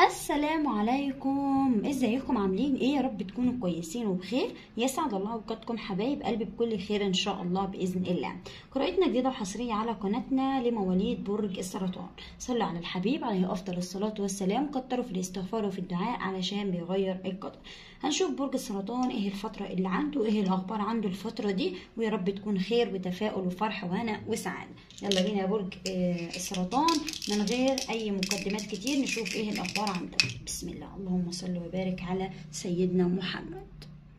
السلام عليكم ازيكم عاملين ايه يا رب تكونوا كويسين وبخير يسعد الله اوقاتكم حبايب قلبي بكل خير ان شاء الله باذن الله قراءتنا جديده وحصريه على قناتنا لمواليد برج السرطان صلوا على الحبيب عليه افضل الصلاه والسلام كتروا في الاستغفار وفي الدعاء علشان بيغير القدر هنشوف برج السرطان ايه الفتره اللي عنده ايه الاخبار عنده الفتره دي ويا رب تكون خير وتفاؤل وفرح وهنا وسعاده يلا بينا يا برج آه، السرطان من غير اي مقدمات كتير نشوف ايه الاخبار عندك بسم الله اللهم صل وبارك على سيدنا محمد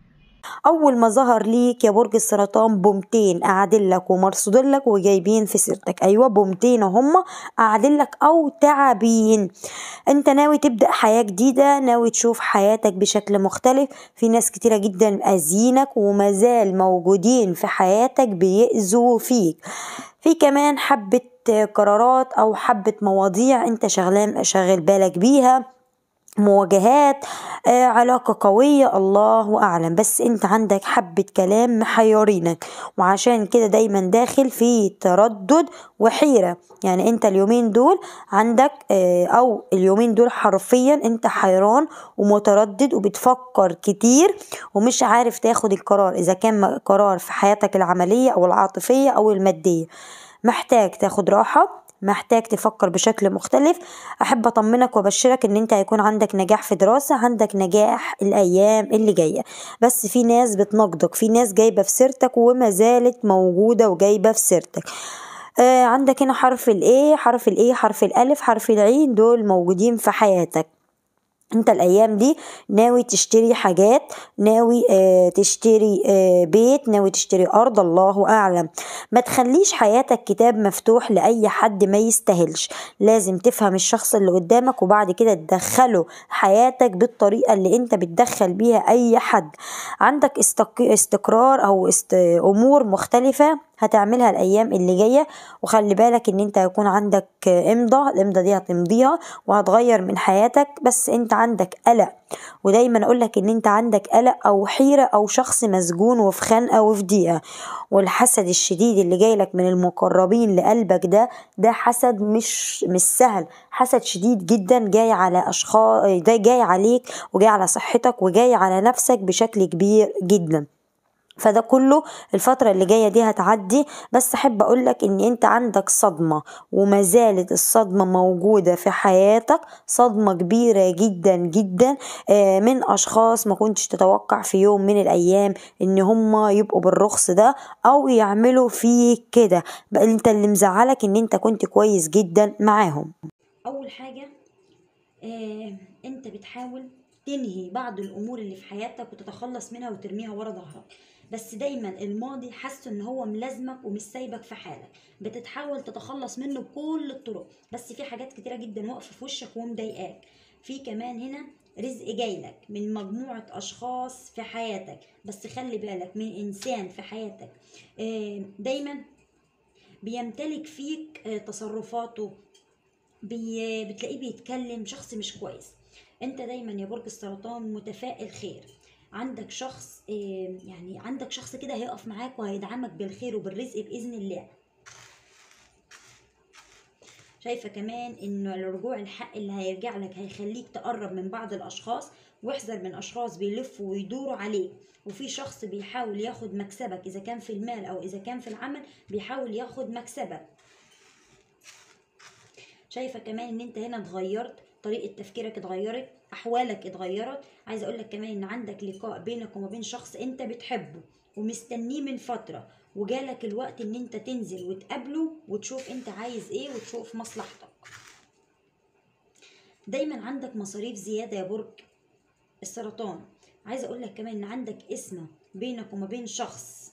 اول ما ظهر ليك يا برج السرطان بومتين قاعدين لك ومرصودين لك وجايبين في سيرتك ايوه بومتين هم قاعدين لك او تعبين انت ناوي تبدا حياه جديده ناوي تشوف حياتك بشكل مختلف في ناس كتيره جدا اذينك ومازال موجودين في حياتك بيأذوا فيك في كمان حبه قرارات او حبه مواضيع انت شغلان شاغل بالك بيها مواجهات آه، علاقة قوية الله أعلم بس أنت عندك حبة كلام محيرينك وعشان كده دايما داخل في تردد وحيرة يعني أنت اليومين دول عندك آه، أو اليومين دول حرفيا أنت حيران ومتردد وبتفكر كتير ومش عارف تاخد القرار إذا كان قرار في حياتك العملية أو العاطفية أو المادية محتاج تاخد راحة محتاج تفكر بشكل مختلف احب اطمنك وابشرك ان انت هيكون عندك نجاح في دراسة عندك نجاح الايام اللي جاية بس في ناس بتنقدك في ناس جايبة في سيرتك وما زالت موجودة وجايبة في سيرتك آه عندك هنا حرف الايه حرف الايه حرف الالف حرف العين دول موجودين في حياتك انت الايام دي ناوي تشتري حاجات ناوي اه تشتري اه بيت ناوي تشتري ارض الله اعلم ما تخليش حياتك كتاب مفتوح لاي حد ما يستاهلش لازم تفهم الشخص اللي قدامك وبعد كده تدخله حياتك بالطريقه اللي انت بتدخل بيها اي حد عندك استق... استقرار او است... امور مختلفه هتعملها الايام اللي جايه وخلي بالك ان انت هيكون عندك امضى الامضى دي هتمضيها وهتغير من حياتك بس انت عندك قلق ودايما اقولك ان انت عندك قلق او حيره او شخص مسجون وفي خنقه وفي ضيقه والحسد الشديد اللي جايلك من المقربين لقلبك ده ده حسد مش مش سهل حسد شديد جدا جاي على اشخاص ده جاي عليك وجاي على صحتك وجاي على نفسك بشكل كبير جدا فده كله الفترة اللي جاية دي هتعدي بس أحب أقولك إن أنت عندك صدمة وما زالت الصدمة موجودة في حياتك صدمة كبيرة جدا جدا آه، من أشخاص ما كنتش تتوقع في يوم من الأيام إن هما يبقوا بالرخص ده أو يعملوا فيك كده بقى أنت اللي مزعلك إن أنت كنت كويس جدا معاهم اول حاجه آه، انت بتحاول تنهي بعض الامور اللي في حياتك وتتخلص منها وترميها ورا ظهرك بس دايما الماضي حاسه ان هو ملازمك ومش سايبك في حالك بتتحاول تتخلص منه بكل الطرق بس في حاجات كتيره جدا واقفه في وشك ومضايقاك في كمان هنا رزق جايلك من مجموعة أشخاص في حياتك بس خلي بالك من إنسان في حياتك آه، دايما بيمتلك فيك آه، تصرفاته بي... بتلاقيه بيتكلم شخص مش كويس انت دايما يا برج السرطان متفائل خير عندك شخص آه، يعني عندك شخص كده هيقف معاك وهيدعمك بالخير وبالرزق بإذن الله شايفة كمان ان الرجوع الحق اللي هيرجع لك هيخليك تقرب من بعض الاشخاص واحذر من اشخاص بيلفوا ويدوروا عليك وفي شخص بيحاول ياخد مكسبك اذا كان في المال او اذا كان في العمل بيحاول ياخد مكسبك شايفه كمان ان انت هنا اتغيرت طريقه تفكيرك اتغيرت احوالك اتغيرت عايزه اقول لك كمان ان عندك لقاء بينك وما بين شخص انت بتحبه ومستنيه من فتره وجالك الوقت ان انت تنزل وتقابله وتشوف انت عايز ايه وتشوف مصلحتك دايما عندك مصاريف زياده يا برج السرطان عايزه اقول لك كمان ان عندك اسمه بينك وما بين شخص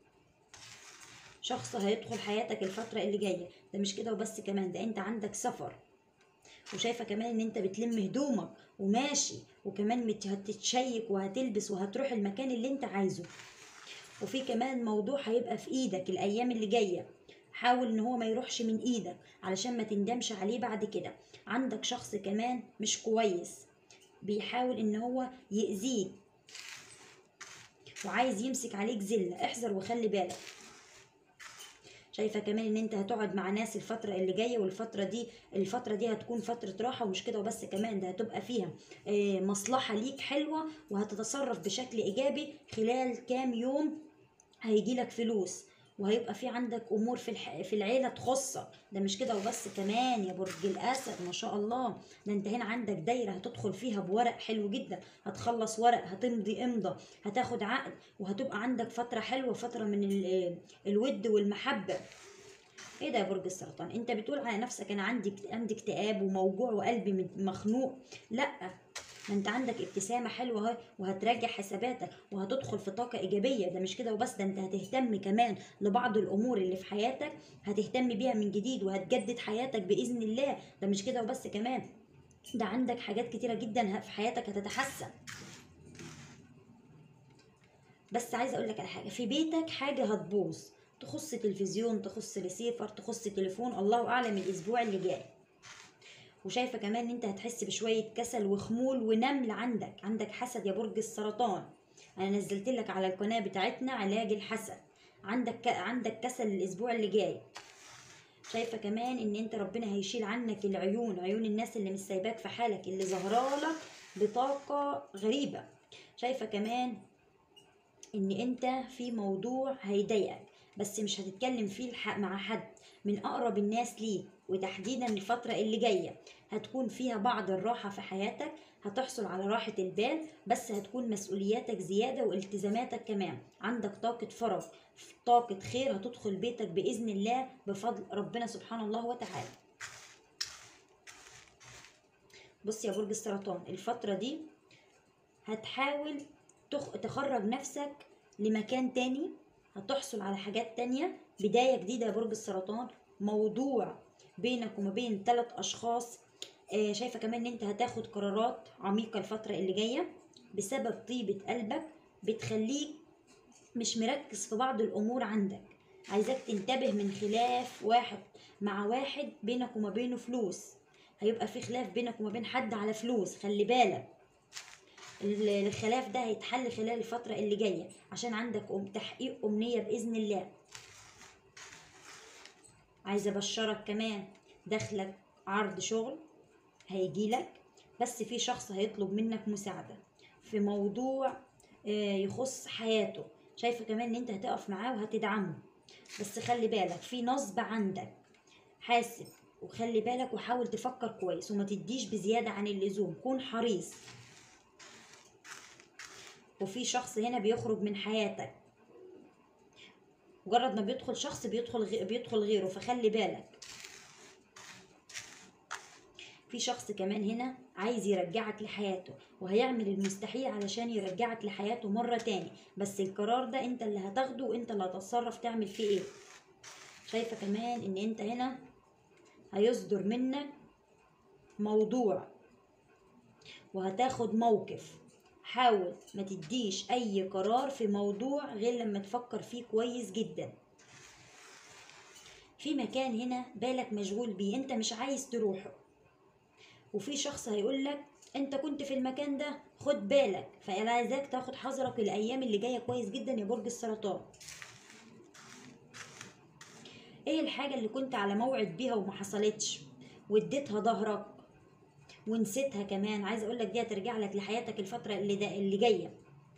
شخص هيدخل حياتك الفترة اللي جاية ده مش كده وبس كمان ده انت عندك سفر وشايفة كمان ان انت بتلم هدومك وماشي وكمان مت- هتتشيك وهتلبس وهتروح المكان اللي انت عايزه وفي كمان موضوع هيبقى في ايدك الايام اللي جاية حاول ان هو ما يروحش من ايدك علشان ما تندمش عليه بعد كده عندك شخص كمان مش كويس بيحاول ان هو يأذيك وعايز يمسك عليك زلة احذر وخلي بالك شايفه كمان ان انت هتقعد مع ناس الفتره اللي جايه والفتره دي الفتره دي هتكون فتره راحه ومش كده وبس كمان ده هتبقى فيها آه، مصلحه ليك حلوه وهتتصرف بشكل ايجابي خلال كام يوم هيجي لك فلوس وهيبقى في عندك امور في الح... في العيله تخصك ده مش كده وبس كمان يا برج الاسد ما شاء الله ده انت هنا عندك دايره هتدخل فيها بورق حلو جدا هتخلص ورق هتمضي امضى هتاخد عقد وهتبقى عندك فتره حلوه فتره من ال... الود والمحبه ايه ده يا برج السرطان انت بتقول على نفسك انا عندي عندي اكتئاب وموجوع وقلبي مت- مخنوق لا ما انت عندك ابتسامه حلوه اهي وهتراجع حساباتك وهتدخل في طاقه ايجابيه ده مش كده وبس ده انت هتهتم كمان لبعض الامور اللي في حياتك هتهتم بيها من جديد وهتجدد حياتك باذن الله ده مش كده وبس كمان ده عندك حاجات كتيره جدا في حياتك هتتحسن بس عايزه اقول لك على حاجه في بيتك حاجه هتبوظ تخص تلفزيون تخص ريسيفر تخص تليفون الله اعلم الاسبوع اللي جاي وشايفه كمان ان انت هتحس بشويه كسل وخمول ونمل عندك عندك حسد يا برج السرطان انا نزلت لك على القناه بتاعتنا علاج الحسد عندك عندك كسل الاسبوع اللي جاي شايفه كمان ان انت ربنا هيشيل عنك العيون عيون الناس اللي مش سايباك في حالك اللي ظهرالك بطاقه غريبه شايفه كمان ان انت في موضوع هيضايقك بس مش هتتكلم فيه الح- مع حد من اقرب الناس ليك وتحديدا الفترة اللي جاية هتكون فيها بعض الراحة في حياتك هتحصل على راحة البال بس هتكون مسؤولياتك زيادة والتزاماتك كمان عندك طاقة فرج طاقة خير هتدخل بيتك بإذن الله بفضل ربنا سبحانه الله وتعالى بص يا برج السرطان الفترة دي هتحاول تخ... تخرج نفسك لمكان تاني هتحصل على حاجات تانية بداية جديدة يا برج السرطان موضوع بينك وما بين ثلاث أشخاص آه، شايفة كمان إن أنت هتاخد قرارات عميقة الفترة اللي جاية بسبب طيبة قلبك بتخليك مش مركز في بعض الأمور عندك عايزاك تنتبه من خلاف واحد مع واحد بينك وما بينه فلوس هيبقى في خلاف بينك وما بين حد على فلوس خلي بالك ال- الخلاف ده هيتحل خلال الفترة اللي جاية عشان عندك أم تحقيق أمنية بإذن الله عايزة أبشرك كمان دخلك عرض شغل هيجيلك بس في شخص هيطلب منك مساعدة في موضوع آه، يخص حياته شايفة كمان ان انت هتقف معاه وهتدعمه بس خلي بالك في نصب عندك حاسب وخلي بالك وحاول تفكر كويس وما تديش بزيادة عن اللزوم كون حريص وفي شخص هنا بيخرج من حياتك مجرد ما بيدخل شخص بيدخل غي... بيدخل غيره فخلي بالك في شخص كمان هنا عايز يرجعك لحياته وهيعمل المستحيل علشان يرجعك لحياته مرة تاني بس القرار ده انت اللي هتاخده وانت اللي هتتصرف تعمل فيه ايه شايفة كمان ان انت هنا هيصدر منك موضوع وهتاخد موقف حاول ما تديش اي قرار في موضوع غير لما تفكر فيه كويس جدا في مكان هنا بالك مشغول بيه انت مش عايز تروحه وفي شخص هيقولك انت كنت في المكان ده خد بالك فانا عايزاك تاخد حذرك الايام اللي جايه كويس جدا يا برج السرطان ايه الحاجه اللي كنت على موعد بيها وما حصلتش واديتها ظهرك ونسيتها كمان عايزه اقول لك دي هترجع لك لحياتك الفتره اللي ده اللي جايه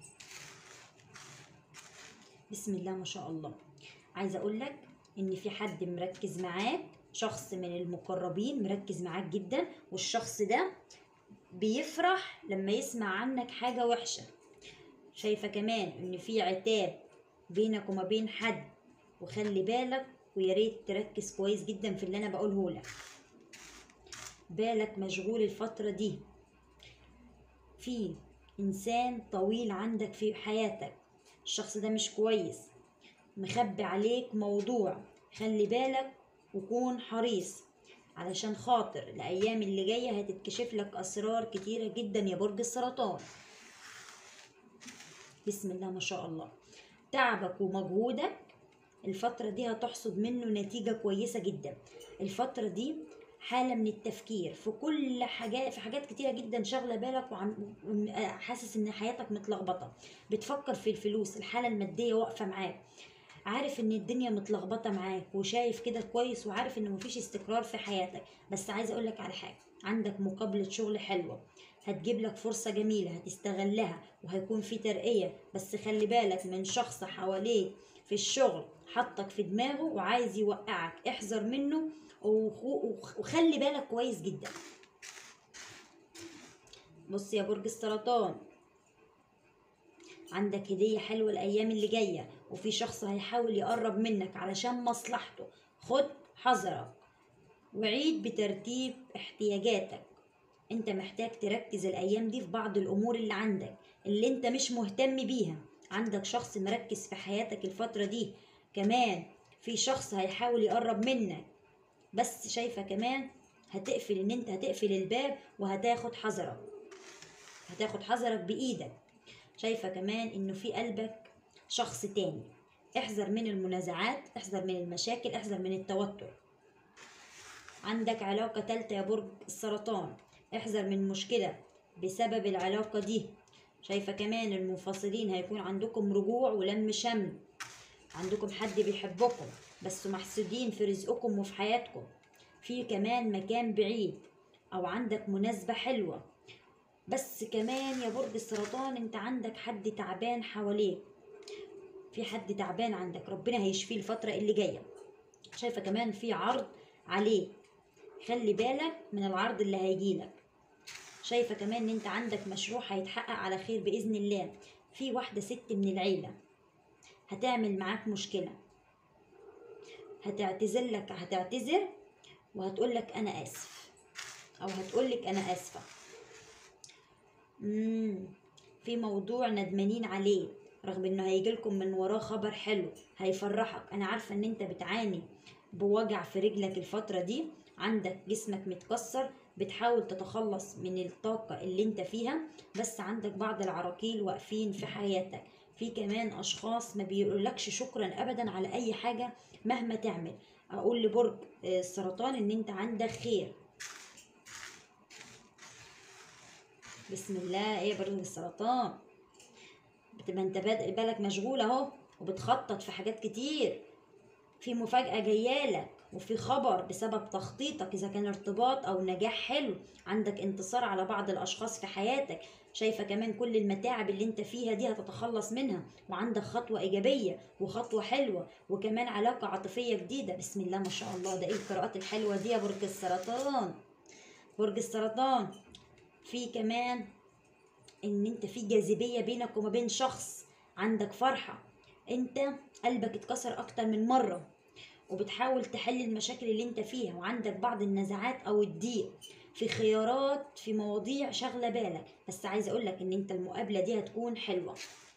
بسم الله ما شاء الله عايزه اقول لك ان في حد مركز معاك شخص من المقربين مركز معاك جدا والشخص ده بيفرح لما يسمع عنك حاجه وحشه شايفه كمان ان في عتاب بينك وما بين حد وخلي بالك ويا ريت تركز كويس جدا في اللي انا بقوله لك بالك مشغول الفترة دي في إنسان طويل عندك في حياتك الشخص ده مش كويس مخبي عليك موضوع خلي بالك وكون حريص علشان خاطر الأيام اللي جاية هتتكشف لك أسرار كتيرة جدا يا برج السرطان بسم الله ما شاء الله تعبك ومجهودك الفترة دي هتحصد منه نتيجة كويسة جدا الفترة دي حالة من التفكير في كل حاجات في حاجات كتيرة جدا شاغلة بالك وعم حاسس ان حياتك متلخبطة بتفكر في الفلوس الحالة المادية واقفة معاك عارف ان الدنيا متلخبطه معاك وشايف كده كويس وعارف ان مفيش استقرار في حياتك بس عايزه اقولك على حاجه عندك مقابله شغل حلوه هتجيب لك فرصة جميلة هتستغلها وهيكون في ترقية بس خلي بالك من شخص حواليك في الشغل حطك في دماغه وعايز يوقعك احذر منه وخ- وخلي بالك كويس جدا بص يا برج السرطان عندك هدية حلوة الأيام اللي جاية وفي شخص هيحاول يقرب منك علشان مصلحته خد حذرك وعيد بترتيب احتياجاتك انت محتاج تركز الأيام دي في بعض الأمور اللي عندك اللي انت مش مهتم بيها عندك شخص مركز في حياتك الفترة دي كمان في شخص هيحاول يقرب منك بس شايفة كمان هتقفل ان انت هتقفل الباب وهتاخد حذرك هتاخد حذرك بإيدك شايفة كمان إنه في قلبك شخص تاني احذر من المنازعات احذر من المشاكل احذر من التوتر عندك علاقة تالتة يا برج السرطان احذر من مشكلة بسبب العلاقة دي شايفة كمان المنفصلين هيكون عندكم رجوع ولم شمل عندكم حد بيحبكم بس محسودين في رزقكم وفي حياتكم في كمان مكان بعيد أو عندك مناسبة حلوة بس كمان يا برج السرطان انت عندك حد تعبان حواليك في حد تعبان عندك ربنا هيشفيه الفترة اللي جاية شايفة كمان في عرض عليك خلي بالك من العرض اللي هيجيلك شايفة كمان ان انت عندك مشروع هيتحقق على خير بإذن الله في واحدة ست من العيلة هتعمل معاك مشكلة هتعتذر لك هتعتذر وهتقولك أنا آسف أو هتقولك أنا آسفة مم. في موضوع ندمانين عليه رغم انه هيجيلكم من وراه خبر حلو هيفرحك انا عارفه ان انت بتعاني بوجع في رجلك الفتره دي عندك جسمك متكسر بتحاول تتخلص من الطاقه اللي انت فيها بس عندك بعض العراقيل واقفين في حياتك في كمان اشخاص ما بيقولكش شكرا ابدا على اي حاجه مهما تعمل اقول لبرج آه، السرطان ان انت عندك خير بسم الله ايه برج السرطان بتبقى انت بادئ بالك مشغول اهو وبتخطط في حاجات كتير في مفاجأة جايالك وفي خبر بسبب تخطيطك إذا كان ارتباط أو نجاح حلو عندك انتصار على بعض الأشخاص في حياتك شايفة كمان كل المتاعب اللي انت فيها دي هتتخلص منها وعندك خطوة إيجابية وخطوة حلوة وكمان علاقة عاطفية جديدة بسم الله ما شاء الله ده ايه القراءات الحلوة دي يا برج السرطان برج السرطان في كمان ان انت في جاذبية بينك وما بين شخص عندك فرحة انت قلبك اتكسر اكتر من مرة وبتحاول تحل المشاكل اللي انت فيها وعندك بعض النزاعات او الضيق في خيارات في مواضيع شاغلة بالك بس عايزة اقولك ان انت المقابلة دي هتكون حلوة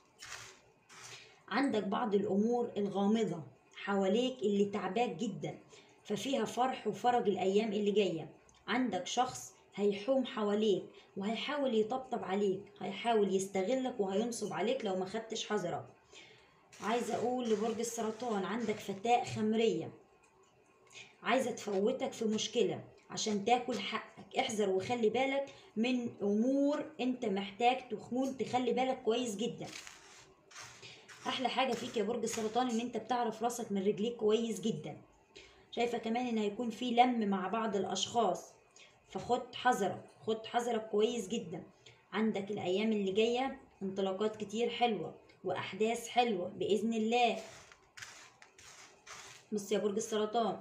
عندك بعض الامور الغامضة حواليك اللي تعباك جدا ففيها فرح وفرج الايام اللي جاية عندك شخص هيحوم حواليك وهيحاول يطبطب عليك هيحاول يستغلك وهينصب عليك لو ما خدتش حذرك عايزة أقول لبرج السرطان عندك فتاة خمرية عايزة تفوتك في مشكلة عشان تاكل حقك احذر وخلي بالك من أمور أنت محتاج تكون تخلي بالك كويس جدا أحلى حاجة فيك يا برج السرطان إن أنت بتعرف راسك من رجليك كويس جدا شايفة كمان إن هيكون في لم مع بعض الأشخاص فخد حذرك خد حذرك كويس جدا عندك الأيام اللي جاية انطلاقات كتير حلوة وأحداث حلوة بإذن الله بص يا برج السرطان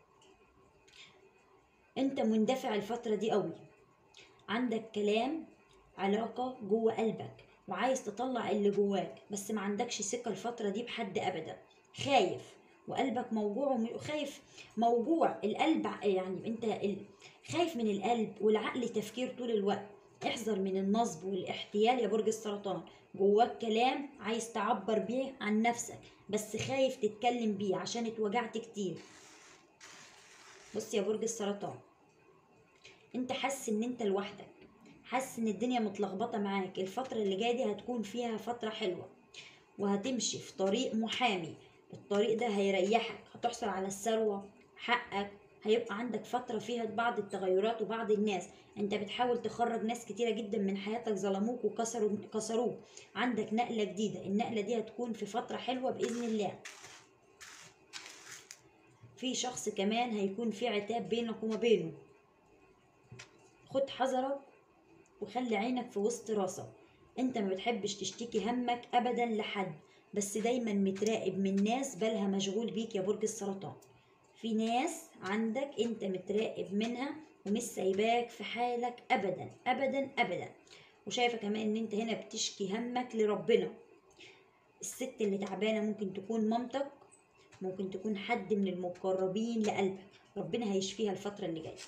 انت مندفع الفترة دي قوي عندك كلام علاقة جوه قلبك وعايز تطلع اللي جواك بس ما عندكش ثقة الفترة دي بحد أبدا خايف وقلبك موجوع وم- وخايف موجوع القلب ع- يعني انت ال... خايف من القلب والعقل تفكير طول الوقت احذر من النصب والاحتيال يا برج السرطان جواك كلام عايز تعبر بيه عن نفسك بس خايف تتكلم بيه عشان اتوجعت كتير بص يا برج السرطان انت حاسس ان انت لوحدك حاسس ان الدنيا متلخبطه معاك الفتره اللي جايه دي هتكون فيها فتره حلوه وهتمشي في طريق محامي الطريق ده هيريحك هتحصل على الثروه حقك هيبقى عندك فترة فيها بعض التغيرات وبعض الناس انت بتحاول تخرج ناس كتيرة جدا من حياتك ظلموك وكسروا كسروك عندك نقلة جديدة النقلة دي هتكون في فترة حلوة بإذن الله في شخص كمان هيكون في عتاب بينك وما بينه خد حذرك وخلي عينك في وسط راسك انت ما بتحبش تشتكي همك ابدا لحد بس دايما متراقب من ناس بالها مشغول بيك يا برج السرطان في ناس عندك انت متراقب منها ومش سايباك في حالك ابدا ابدا ابدا وشايفه كمان ان انت هنا بتشكي همك لربنا الست اللي تعبانه ممكن تكون مامتك ممكن تكون حد من المقربين لقلبك ربنا هيشفيها الفتره اللي جايه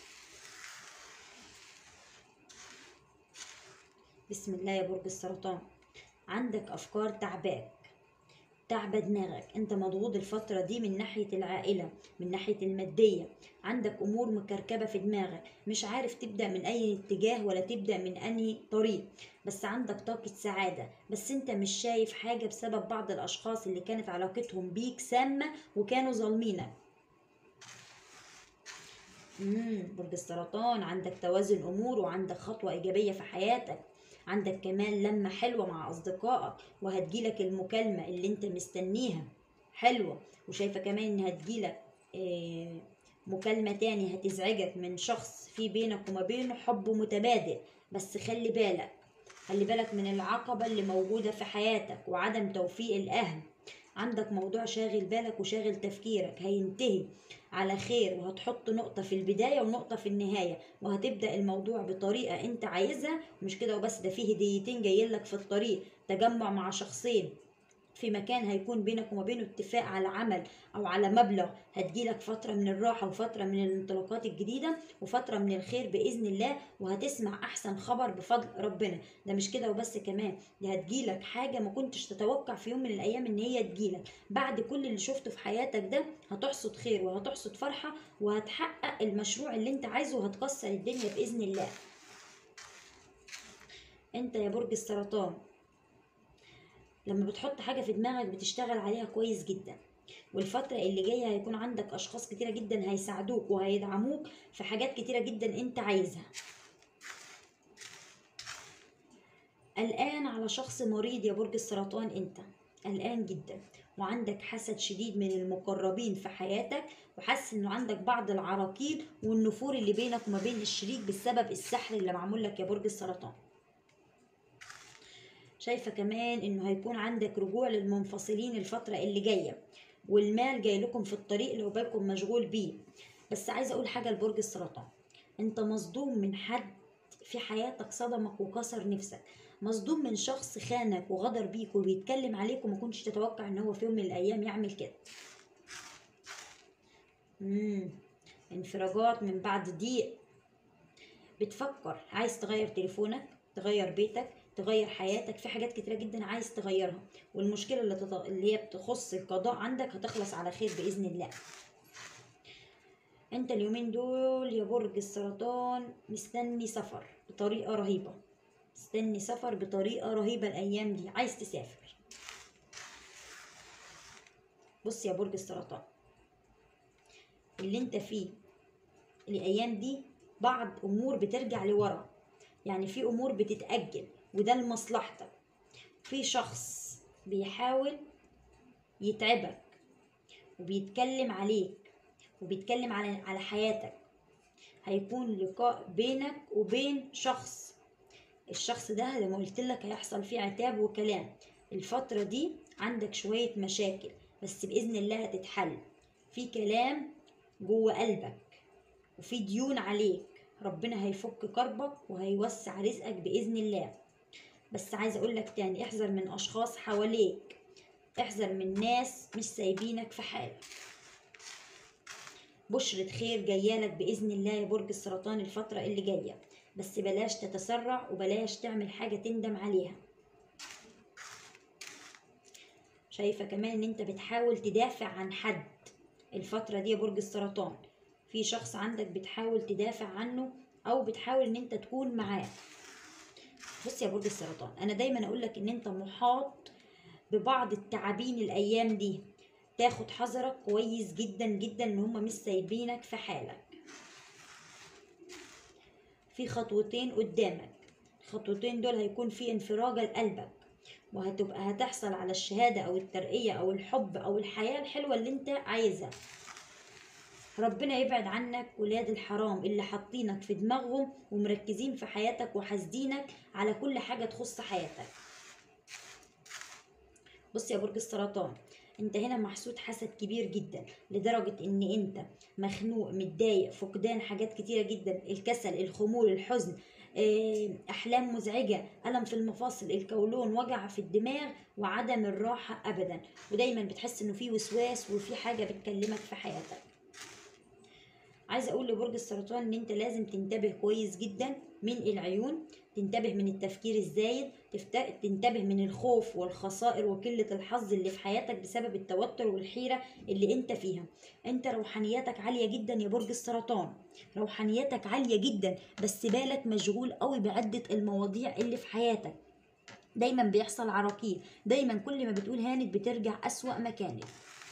بسم الله يا برج السرطان عندك افكار تعباك تعبة دماغك انت مضغوط الفترة دي من ناحية العائلة من ناحية المادية عندك امور مكركبة في دماغك مش عارف تبدأ من اي اتجاه ولا تبدأ من اي طريق بس عندك طاقة سعادة بس انت مش شايف حاجة بسبب بعض الاشخاص اللي كانت علاقتهم بيك سامة وكانوا ظالمينك امم برج السرطان عندك توازن امور وعندك خطوة ايجابية في حياتك عندك كمان لمة حلوة مع أصدقائك وهتجيلك المكالمة اللي انت مستنيها حلوة وشايفة كمان ان هتجيلك آه، مكالمة تاني هتزعجك من شخص في بينك وما بينه حب متبادل بس خلي بالك خلي بالك من العقبة اللي موجودة في حياتك وعدم توفيق الأهل عندك موضوع شاغل بالك وشاغل تفكيرك هينتهي على خير وهتحط نقطة في البداية ونقطة في النهاية وهتبدأ الموضوع بطريقة انت عايزها مش كده وبس ده فيه هديتين جايلك في الطريق تجمع مع شخصين في مكان هيكون بينك وما بينه اتفاق على عمل او على مبلغ هتجيلك فترة من الراحة وفترة من الانطلاقات الجديدة وفترة من الخير بإذن الله وهتسمع أحسن خبر بفضل ربنا ده مش كده وبس كمان دي هتجيلك حاجة ما كنتش تتوقع في يوم من الأيام إن هي تجيلك بعد كل اللي شفته في حياتك ده هتحصد خير وهتحصد فرحة وهتحقق المشروع اللي انت عايزه وهتكسر الدنيا بإذن الله انت يا برج السرطان لما بتحط حاجة في دماغك بتشتغل عليها كويس جدا والفترة اللي جاية هيكون عندك أشخاص كتيرة جدا هيساعدوك وهيدعموك في حاجات كتيرة جدا أنت عايزها قلقان على شخص مريض يا برج السرطان أنت قلقان جدا وعندك حسد شديد من المقربين في حياتك وحاسس انه عندك بعض العراقيل والنفور اللي بينك وما بين الشريك بسبب السحر اللي معمول لك يا برج السرطان شايفة كمان انه هيكون عندك رجوع للمنفصلين الفترة اللي جاية والمال جاي لكم في الطريق لو بالكم مشغول بيه بس عايزة اقول حاجة لبرج السرطان انت مصدوم من حد في حياتك صدمك وكسر نفسك مصدوم من شخص خانك وغدر بيك وبيتكلم عليك وما كنتش تتوقع ان هو في يوم من الايام يعمل كده مم. انفراجات من بعد ضيق بتفكر عايز تغير تليفونك تغير بيتك تغير حياتك في حاجات كتيرة جدا عايز تغيرها والمشكلة اللي, تط... اللي هي بتخص القضاء عندك هتخلص على خير بإذن الله انت اليومين دول يا برج السرطان مستني سفر بطريقة رهيبة مستني سفر بطريقة رهيبة الأيام دي عايز تسافر بص يا برج السرطان اللي انت فيه الأيام دي بعض أمور بترجع لورا يعني في أمور بتتأجل وده لمصلحتك في شخص بيحاول يتعبك وبيتكلم عليك وبيتكلم على على حياتك هيكون لقاء بينك وبين شخص الشخص ده زي ما قلت لك هيحصل فيه عتاب وكلام الفترة دي عندك شوية مشاكل بس بإذن الله هتتحل في كلام جوه قلبك وفي ديون عليك ربنا هيفك كربك وهيوسع رزقك بإذن الله بس عايزة أقول لك تاني احذر من أشخاص حواليك احذر من ناس مش سايبينك في حالك بشرة خير جايالك بإذن الله يا برج السرطان الفترة اللي جاية بس بلاش تتسرع وبلاش تعمل حاجة تندم عليها شايفة كمان ان انت بتحاول تدافع عن حد الفترة دي يا برج السرطان في شخص عندك بتحاول تدافع عنه او بتحاول ان انت تكون معاه بص يا برج السرطان انا دايما اقول لك ان انت محاط ببعض التعابين الايام دي تاخد حذرك كويس جدا جدا ان هم مش سايبينك في حالك في خطوتين قدامك الخطوتين دول هيكون في انفراجة لقلبك وهتبقى هتحصل على الشهادة أو الترقية أو الحب أو الحياة الحلوة اللي أنت عايزها ربنا يبعد عنك ولاد الحرام اللي حاطينك في دماغهم ومركزين في حياتك وحاسدينك على كل حاجة تخص حياتك بص يا برج السرطان انت هنا محسود حسد كبير جدا لدرجة ان انت مخنوق متضايق فقدان حاجات كتيرة جدا الكسل الخمول الحزن آه، احلام مزعجة الم في المفاصل الكولون وجع في الدماغ وعدم الراحة ابدا ودايما بتحس انه في وسواس وفي حاجة بتكلمك في حياتك عايزه اقول لبرج السرطان ان انت لازم تنتبه كويس جدا من العيون تنتبه من التفكير الزايد تفت- تنتبه من الخوف والخسائر وقله الحظ اللي في حياتك بسبب التوتر والحيره اللي انت فيها انت روحانياتك عاليه جدا يا برج السرطان روحانياتك عاليه جدا بس بالك مشغول قوي بعده المواضيع اللي في حياتك دايما بيحصل عراكيل دايما كل ما بتقول هانت بترجع اسوأ مكانك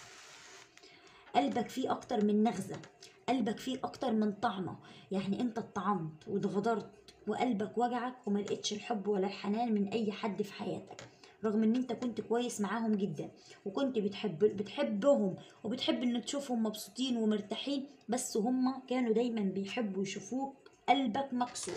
قلبك فيه اكتر من نغزه قلبك فيه اكتر من طعنه يعني انت اتطعنت واتغدرت وقلبك وجعك وما لقيتش الحب ولا الحنان من اي حد في حياتك رغم ان انت كنت كويس معاهم جدا وكنت بتحب بتحبهم وبتحب ان تشوفهم مبسوطين ومرتاحين بس هما كانوا دايما بيحبوا يشوفوك قلبك مكسور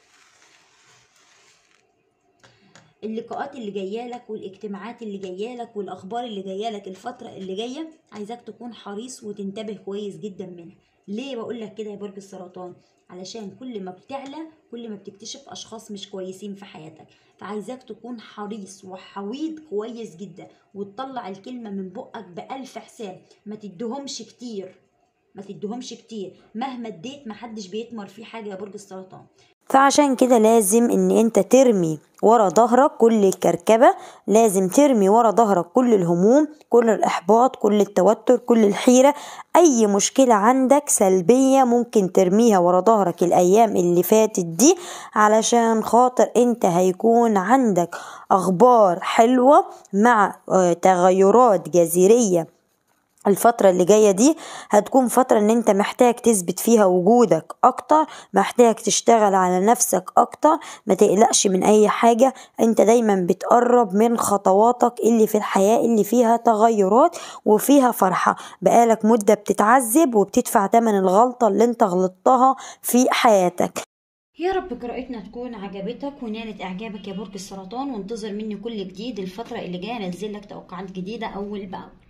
اللقاءات اللي جايه لك والاجتماعات اللي جايه لك والاخبار اللي جايه لك الفتره اللي جايه عايزاك تكون حريص وتنتبه كويس جدا منها ليه بقول لك كده يا برج السرطان علشان كل ما بتعلى كل ما بتكتشف اشخاص مش كويسين في حياتك فعايزاك تكون حريص وحويط كويس جدا وتطلع الكلمه من بقك بألف حساب ما تدهمش كتير ما تدهمش كتير مهما اديت محدش بيتمر فيه حاجه يا برج السرطان فعشان كده لازم ان انت ترمي ورا ظهرك كل الكركبة لازم ترمي ورا ظهرك كل الهموم كل الاحباط كل التوتر كل الحيرة اي مشكلة عندك سلبية ممكن ترميها ورا ظهرك الايام اللي فاتت دي علشان خاطر انت هيكون عندك اخبار حلوة مع آه، تغيرات جذرية الفترة اللي جاية دي هتكون فترة ان انت محتاج تثبت فيها وجودك اكتر محتاج تشتغل على نفسك اكتر ما تقلقش من اي حاجة انت دايما بتقرب من خطواتك اللي في الحياة اللي فيها تغيرات وفيها فرحة بقالك مدة بتتعذب وبتدفع تمن الغلطة اللي انت غلطتها في حياتك يا رب قراءتنا تكون عجبتك ونالت اعجابك يا برج السرطان وانتظر مني كل جديد الفترة اللي جاية انزل لك توقعات جديدة اول باول